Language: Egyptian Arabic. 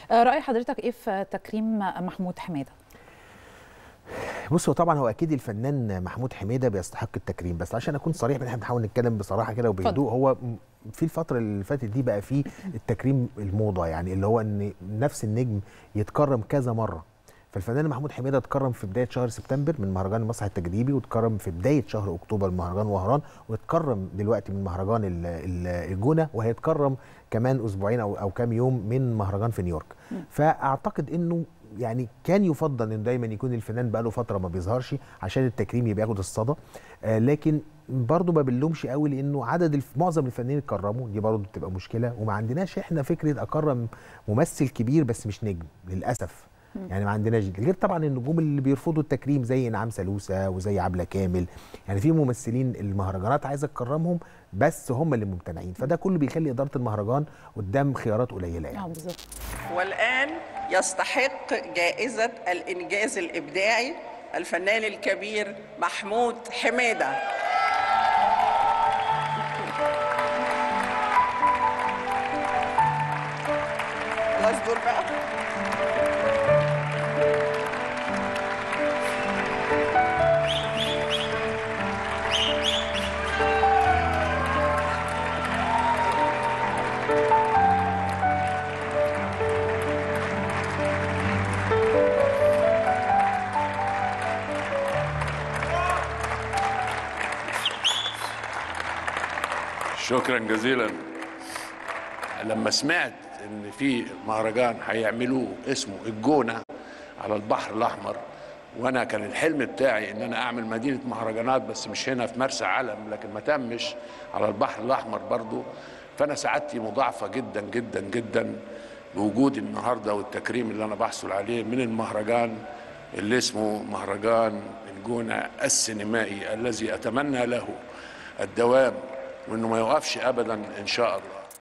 راي حضرتك ايه في تكريم محمود حماده بص هو طبعا هو اكيد الفنان محمود حميده بيستحق التكريم بس عشان اكون صريح احنا بنحاول نتكلم بصراحه كده وبهدوء هو في الفتره اللي فاتت دي بقى في التكريم الموضه يعني اللي هو ان نفس النجم يتكرم كذا مره فالفنان محمود حميده اتكرم في بدايه شهر سبتمبر من مهرجان المسرح التجريبي واتكرم في بدايه شهر اكتوبر من مهرجان وهران واتكرم دلوقتي من مهرجان الجونه وهيتكرم كمان اسبوعين او او كام يوم من مهرجان في نيويورك فاعتقد انه يعني كان يفضل انه دايما يكون الفنان بقى له فتره ما بيظهرش عشان التكريم يبقى ياخد الصدى آه لكن برضه ما بنلومش قوي لانه عدد الف... معظم الفنانين اتكرموا دي برضه بتبقى مشكله وما عندناش احنا فكره اكرم ممثل كبير بس مش نجم للاسف يعني ما عندناش غير طبعا النجوم اللي بيرفضوا التكريم زي انعام سلوسه وزي عبله كامل يعني في ممثلين المهرجانات عايزه تكرمهم بس هم اللي ممتنعين فده كله بيخلي اداره المهرجان قدام خيارات قليله يعني بالظبط والان يستحق جائزه الانجاز الابداعي الفنان الكبير محمود حميده خلاص دور بقى شكرا جزيلا لما سمعت ان في مهرجان هيعملوه اسمه الجونه على البحر الاحمر وانا كان الحلم بتاعي ان انا اعمل مدينه مهرجانات بس مش هنا في مرسى علم لكن ما تمش على البحر الاحمر برضو فانا سعادتي مضاعفه جدا جدا جدا بوجودي النهارده والتكريم اللي انا بحصل عليه من المهرجان اللي اسمه مهرجان الجونه السينمائي الذي اتمنى له الدوام وانه ما يوقفش ابدا ان شاء الله